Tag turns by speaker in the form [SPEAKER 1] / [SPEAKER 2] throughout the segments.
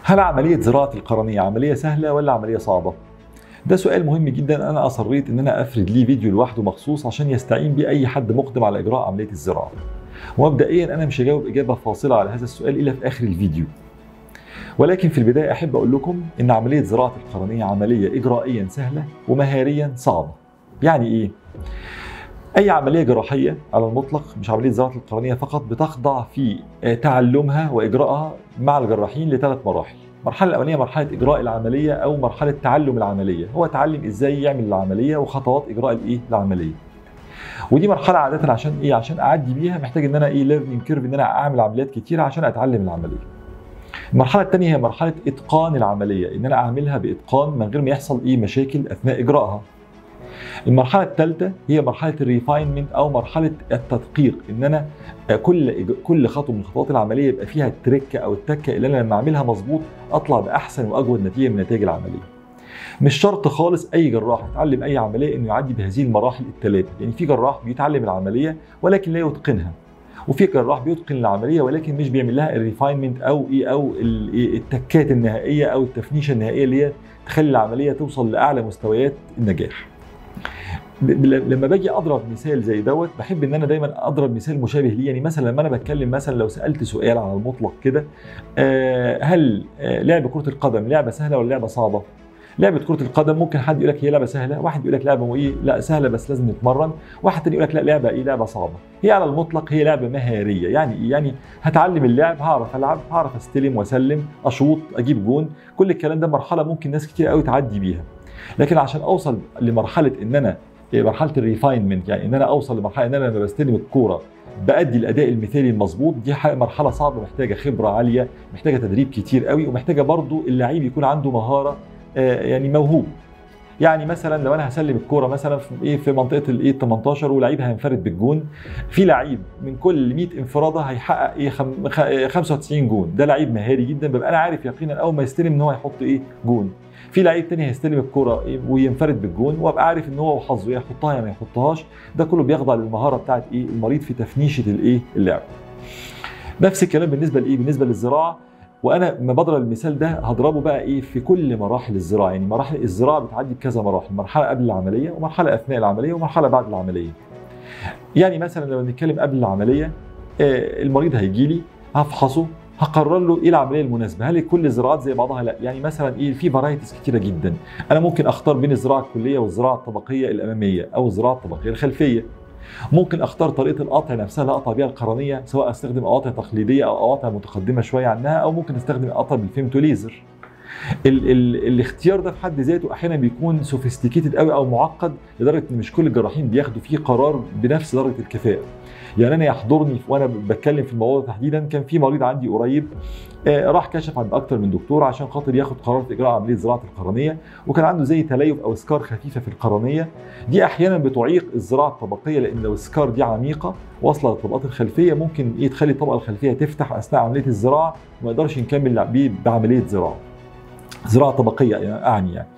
[SPEAKER 1] هل عملية زراعة القرنية عملية سهلة ولا عملية صعبة؟ ده سؤال مهم جدا انا اصريت ان انا افرد ليه فيديو لوحده مخصوص عشان يستعين بيه اي حد مقدم على اجراء عملية الزراعة. ومبدئيا انا مش هجاوب اجابة فاصلة على هذا السؤال الا في اخر الفيديو. ولكن في البداية احب اقول لكم ان عملية زراعة القرنية عملية اجرائيا سهلة ومهاريا صعبة. يعني ايه؟ اي عمليه جراحيه على المطلق مش عمليه زراعه القرنيه فقط بتخضع في تعلمها واجراءها مع الجراحين لثلاث مراحل المرحله الاولانيه مرحله اجراء العمليه او مرحله تعلم العمليه هو تعلم ازاي يعمل العمليه وخطوات اجراء الايه العمليه ودي مرحله عاده عشان ايه عشان اعدي بيها محتاج ان انا ايه ليرنينج كيرف ان انا اعمل عمليات كتيره عشان اتعلم العمليه المرحله الثانيه هي مرحله اتقان العمليه ان انا اعملها باتقان من غير ما يحصل ايه مشاكل اثناء اجرائها المرحله الثالثه هي مرحله الريفاينمنت او مرحله التدقيق ان انا كل كل خطوه من خطوات العمليه يبقى فيها التركه او التكه اللي انا لما اعملها مظبوط اطلع باحسن واجود نتيجه من نتائج العمليه مش شرط خالص اي جراح يتعلم اي عمليه انه يعدي بهذه المراحل الثلاثه يعني في جراح بيتعلم العمليه ولكن لا يتقنها وفي جراح بيتقن العمليه ولكن مش بيعمل لها الريفاينمنت او ايه او التكات النهائيه او التفنيشه النهائيه اللي هي تخلي العمليه توصل لاعلى مستويات النجاح لما باجي اضرب مثال زي دوت بحب ان انا دايما اضرب مثال مشابه ليه يعني مثلا لما انا بتكلم مثلا لو سالت سؤال على المطلق كده هل لعب كره القدم لعبه سهله ولا لعبه صعبه؟ لعبه كره القدم ممكن حد يقول لك هي لعبه سهله واحد يقول لك لعبه ايه لا سهله بس لازم نتمرن واحد تاني يقول لك لا لعبه ايه لعبه صعبه هي على المطلق هي لعبه مهاريه يعني ايه يعني هتعلم اللعب هعرف العب هعرف استلم واسلم اشوط اجيب جون كل الكلام ده مرحله ممكن ناس كتير قوي تعدي بيها لكن عشان اوصل لمرحله ان انا مرحله الريفاينمنت يعني ان انا اوصل لمرحله ان انا لما بستلم الكوره بادي الاداء المثالي المظبوط دي مرحله صعبه محتاجه خبره عاليه محتاجه تدريب كتير قوي ومحتاجه برضو اللعيب يكون عنده مهاره يعني موهوب يعني مثلا لو انا هسلم الكوره مثلا في ايه في منطقه الايه 18 ولعيب هينفرد بالجون في لعيب من كل 100 انفراده هيحقق ايه 95 جون ده لعيب مهاري جدا ببقى انا عارف يقينا اول ما يستلم ان هو هيحط ايه جون في لعيب تاني هيستلم الكرة وينفرد بالجون وابقى عارف ان هو وحظه يا يحطها يا ما يحطهاش ده كله بيخضع للمهاره بتاعت ايه المريض في تفنيشه الايه اللعب نفس الكلام بالنسبه لايه بالنسبه للزراعه وانا لما بضرب المثال ده هضربه بقى ايه في كل مراحل الزراعه يعني مراحل الزراعه بتعدي بكذا مراحل مرحله قبل العمليه ومرحله اثناء العمليه ومرحله بعد العمليه يعني مثلا لو بنتكلم قبل العمليه المريض هيجي لي هفحصه هقرر له ايه العمليه المناسبه هل كل الزراعات زي بعضها لا يعني مثلا ايه في فرايتيز كتيره جدا انا ممكن اختار بين الزراعه الكليه والزراعه الطبقيه الاماميه او الزراعه الطبقيه الخلفيه ممكن اختار طريقه القطع نفسها اللي اقطع بيها القرنيه سواء استخدم قواطع تقليديه او قواطع متقدمه شويه عنها او ممكن استخدم قطع بالفيمتو ليزر ال ال الاختيار ده في حد ذاته احيانا بيكون سوفيستيكيتد قوي او معقد لدرجه ان مش كل الجراحين بياخدوا فيه قرار بنفس درجه الكفاءه يعني انا يحضرني وانا بتكلم في الموضوع ده تحديدا كان في مريض عندي قريب آه راح كشف عند اكتر من دكتور عشان خاطر ياخد قرار في اجراء عمليه زراعه القرنيه وكان عنده زي تليف او سكار خفيفه في القرنيه دي احيانا بتعيق الزراعه الطبقيه لان لو السكار دي عميقه واصله للطبقات الخلفيه ممكن ايه تخلي الطبقه الخلفيه تفتح اثناء عمليه الزراعه وما يقدرش نكمل بعمليه زراعه زراعه طبقيه يعني اعني يعني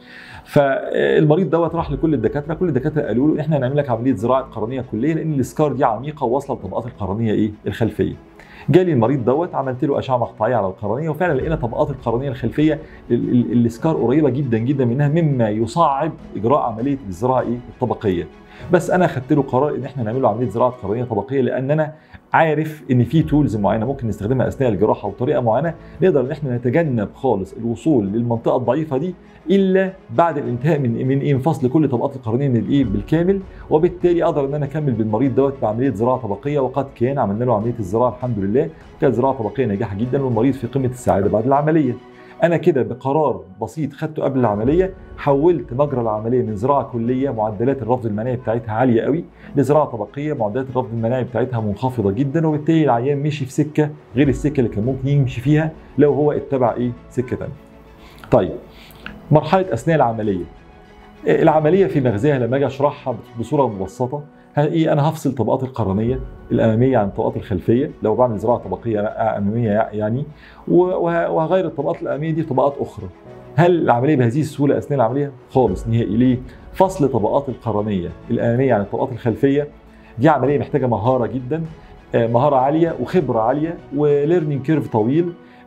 [SPEAKER 1] فالمريض دوت راح لكل الدكاتره كل الدكاتره قالوا له احنا هنعمل لك عمليه زراعه قرنيه كليه لان السكار دي عميقه وواصله لطبقات القرنيه ايه الخلفيه جالي المريض دوت عملت له اشعه مقطعيه على القرنيه وفعلا لقينا طبقات القرنيه الخلفيه السكار قريبه جدا جدا منها مما يصعب اجراء عمليه الزراعه ايه الطبقيه بس انا خدت له قرار ان احنا نعمل له عمليه زراعه قرنيه طبقيه لان انا عارف ان في تولز معينه ممكن نستخدمها اثناء الجراحه وطريقه معينه نقدر ان احنا نتجنب خالص الوصول للمنطقه الضعيفه دي الا بعد الانتهاء من من ايه فصل كل طبقات القرنيه من الايه بالكامل وبالتالي اقدر ان انا اكمل بالمريض دوت بعمليه زراعه طبقيه وقد كان عملنا له عمليه الزراعه الحمد لله كانت زراعه طبقيه ناجحه جدا والمريض في قمه السعاده بعد العمليه انا كده بقرار بسيط خدته قبل العمليه حولت مجرى العمليه من زراعه كليه معدلات الرفض المناعي بتاعتها عاليه قوي لزراعه طبقيه معدلات الرفض المناعي بتاعتها منخفضه جدا وبالتالي العيان مشي في سكه غير السكه اللي كان ممكن يمشي فيها لو هو اتبع ايه سكه ثانيه. طيب مرحله اثناء العمليه العمليه في مغزاها لما اجي اشرحها بصوره مبسطه ايه انا هفصل طبقات القرنيه الاماميه عن الطبقات الخلفيه لو بعمل زراعه طبقيه اماميه يعني وهغير الطبقات الاماميه دي طبقات اخرى هل العمليه بهذه السهوله اثناء العمليه خالص نهائي ليه فصل طبقات القرنيه الاماميه عن الطبقات الخلفيه دي عمليه محتاجه مهاره جدا مهاره عاليه وخبره عاليه وليرنينج كيرف طويل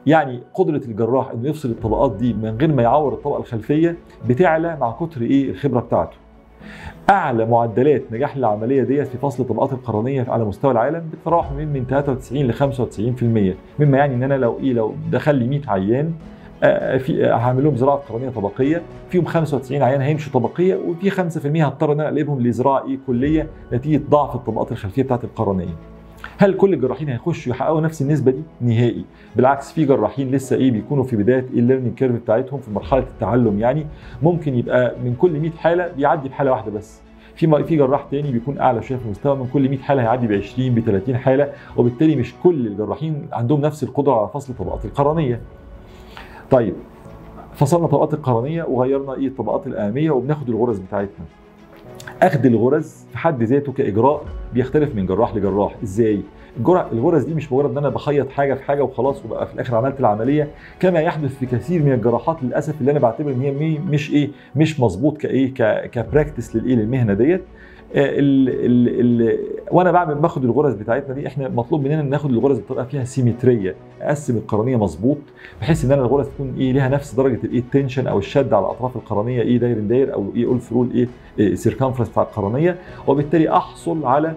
[SPEAKER 1] يعني قدره الجراح انه يفصل الطبقات دي من غير ما يعور الطبقه الخلفيه بتعلى مع كتر ايه الخبره بتاعته اعلى معدلات نجاح العمليه ديت في فصل الطبقات القرنيه على مستوى العالم بتتراوح من من 93 ل 95% مما يعني ان انا لو ايه لو دخل لي 100 عيان آه، في هعمل لهم زراعه قرنيه طبقيه فيهم 95 عيان هيمشوا طبقيه وفي 5% هضطر ان انا اقلبهم لزراعه ايه كليه نتيجه ضعف الطبقات الخلفيه بتاعت القرنيه هل كل الجراحين هيخشوا يحققوا نفس النسبه دي نهائي بالعكس في جراحين لسه ايه بيكونوا في بدايه الليرنينج كيرف بتاعتهم في مرحله التعلم يعني ممكن يبقى من كل 100 حاله بيعدي بحاله واحده بس في في جراح تاني بيكون اعلى شويه في المستوى من كل 100 حاله هيعدي ب 20 ب 30 حاله وبالتالي مش كل الجراحين عندهم نفس القدره على فصل الطبقات القرنيه. طيب فصلنا الطبقات القرنيه وغيرنا ايه الطبقات الاماميه وبناخد الغرز بتاعتنا. اخذ الغرز في حد ذاته كاجراء بيختلف من جراح لجراح ازاي الغرز دي مش مجرد ان انا بخيط حاجه في حاجه وخلاص وبقى في الاخر عملت العمليه كما يحدث في كثير من الجراحات للاسف اللي انا بعتبر ان هي مش ايه مش مظبوط كايه كبراكتس للايه للمهنه ديت ال ال ال وانا بعمل باخد الغرز بتاعتنا دي احنا مطلوب مننا ناخد الغرز بطريقه فيها سيمتريه اقسم القرنيه مظبوط بحيث ان انا الغرز تكون ايه ليها نفس درجه الايه التنشن او الشد على اطراف القرنيه ايه داير داير او ايه اول فرول ايه سيركمفرنس بتاع القرنيه وبالتالي احصل على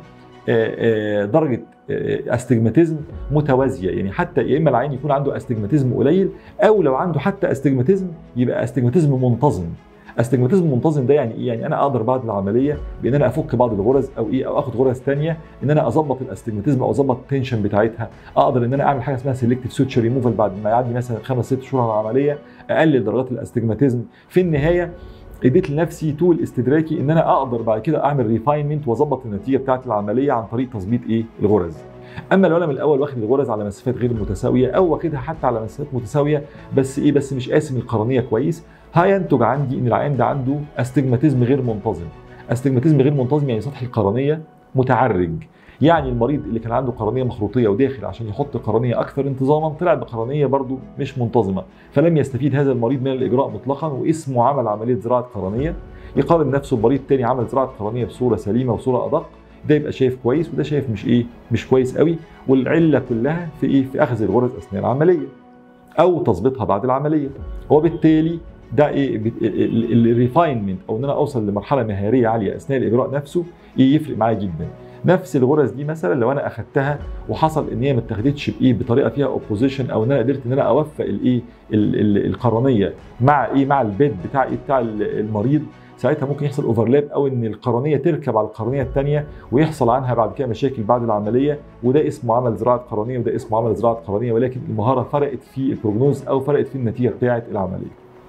[SPEAKER 1] درجه استجماتيزم متوازيه يعني حتى يا اما العين يكون عنده استجماتيزم قليل او لو عنده حتى استجماتيزم يبقى استجماتيزم منتظم استجماتيزم منتظم ده يعني ايه؟ يعني انا اقدر بعد العمليه بان انا افك بعض الغرز او ايه او اخد غرز ثانيه ان انا اظبط الاستجماتيزم او اظبط التنشن بتاعتها اقدر ان انا اعمل حاجه اسمها سيلكتيف سوتشر ريموفال بعد ما يعدي مثلا خمس ست شهور على العمليه اقلل درجات الاستجماتيزم في النهايه اديت لنفسي تول استدراكي ان انا اقدر بعد كده اعمل ريفاينمنت واظبط النتيجه بتاعت العمليه عن طريق تظبيط ايه الغرز اما لو انا من الاول واخد الغرز على مسافات غير متساويه او واخدها حتى على مسافات متساويه بس ايه بس مش قاسم القرنيه كويس هينتج عندي ان العيان ده عنده استجماتيزم غير منتظم استجماتيزم غير منتظم يعني سطح القرنيه متعرج يعني المريض اللي كان عنده قرنيه مخروطيه وداخل عشان يحط قرنيه اكثر انتظاما طلع بقرنيه برضه مش منتظمه فلم يستفيد هذا المريض من الاجراء مطلقا واسمه عمل عمليه زراعه قرنيه يقارن نفسه بمريض تاني عمل زراعه قرنيه بصوره سليمه وصوره ادق ده يبقى شايف كويس وده شايف مش ايه مش كويس قوي والعله كلها في ايه في اخذ الغرز اثناء العمليه او تظبيطها بعد العمليه وبالتالي ده ايه الريفاينمنت او ان انا اوصل لمرحله مهاريه عاليه اثناء الاجراء نفسه إيه يفرق معايا جدا نفس الغرز دي مثلا لو انا اخدتها وحصل ان هي ما اتاخدتش بايه بطريقه فيها اوبوزيشن او ان انا قدرت ان انا اوفق الايه القرنيه مع ايه مع البيد بتاع ايه بتاع المريض ساعتها ممكن يحصل اوفرلاب او ان القرنيه تركب على القرنيه الثانيه ويحصل عنها بعد كده مشاكل بعد العمليه وده اسمه عمل زراعه قرنيه وده اسمه عمل زراعه قرنيه ولكن المهاره فرقت في البروجنوز او فرقت في النتيجه بتاعه العمليه.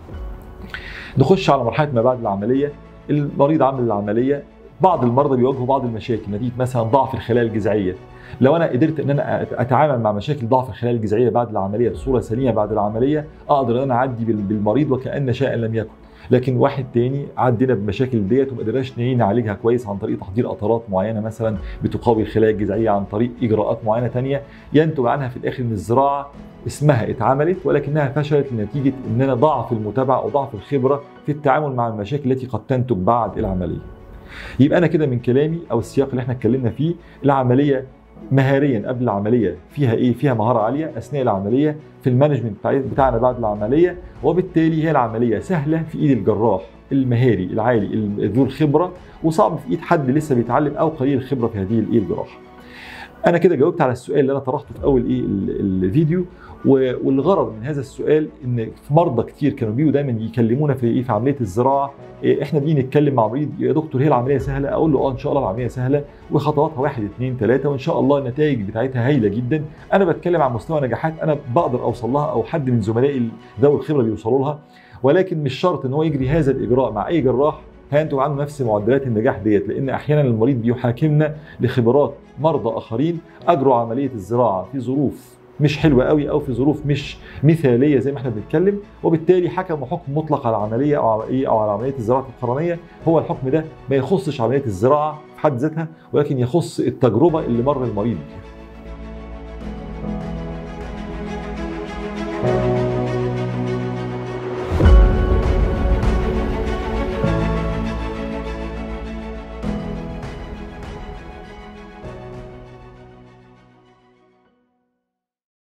[SPEAKER 1] نخش على مرحله ما بعد العمليه المريض عامل العمليه بعض المرضى بيواجهوا بعض المشاكل نتيجه مثلا ضعف الخلايا الجذعيه لو انا قدرت ان انا اتعامل مع مشاكل ضعف الخلايا الجذعيه بعد العمليه بصوره سليمه بعد العمليه اقدر ان انا اعدي بالمريض وكان شيئا لم يكن لكن واحد تاني عدينا بمشاكل ديت وما قدرناش نعالجها كويس عن طريق تحضير قطرات معينه مثلا بتقوي الخلايا الجذعيه عن طريق اجراءات معينه تانية ينتج عنها في الاخر ان الزراعه اسمها اتعملت ولكنها فشلت نتيجه اننا ضعف المتابعه او ضعف الخبره في التعامل مع المشاكل التي قد تنتج بعد العمليه. يبقى انا كده من كلامي او السياق اللي احنا اتكلمنا فيه العمليه مهاريا قبل العمليه فيها ايه؟ فيها مهاره عاليه اثناء العمليه في المانجمنت بتاعنا بعد العمليه وبالتالي هي العمليه سهله في ايد الجراح المهاري العالي ذو الخبره وصعب في ايد حد لسه بيتعلم او قليل الخبره في هذه الايه الجراحه. انا كده جاوبت على السؤال اللي انا طرحته في اول ايه الفيديو والغرض من هذا السؤال ان في مرضى كتير كانوا بيجوا دايما يكلمونا في ايه في عمليه الزراعه إيه احنا بنيجي نتكلم مع مريض يا دكتور هي العمليه سهله اقول له اه ان شاء الله العمليه سهله وخطواتها واحد اثنين ثلاثه وان شاء الله النتائج بتاعتها هايله جدا انا بتكلم عن مستوى نجاحات انا بقدر اوصل لها او حد من زملائي ذوي الخبره بيوصلوا لها ولكن مش شرط ان هو يجري هذا الاجراء مع اي جراح هينتج عنه نفس معدلات النجاح ديت لان احيانا المريض بيحاكمنا لخبرات مرضى اخرين اجروا عمليه الزراعه في ظروف مش حلوه قوي او في ظروف مش مثاليه زي ما احنا بنتكلم وبالتالي حكموا حكم مطلق على العمليه او على ايه او على عمليه الزراعه القرنيه هو الحكم ده ما يخصش عمليه الزراعه في حد ذاتها ولكن يخص التجربه اللي مر المريض بيها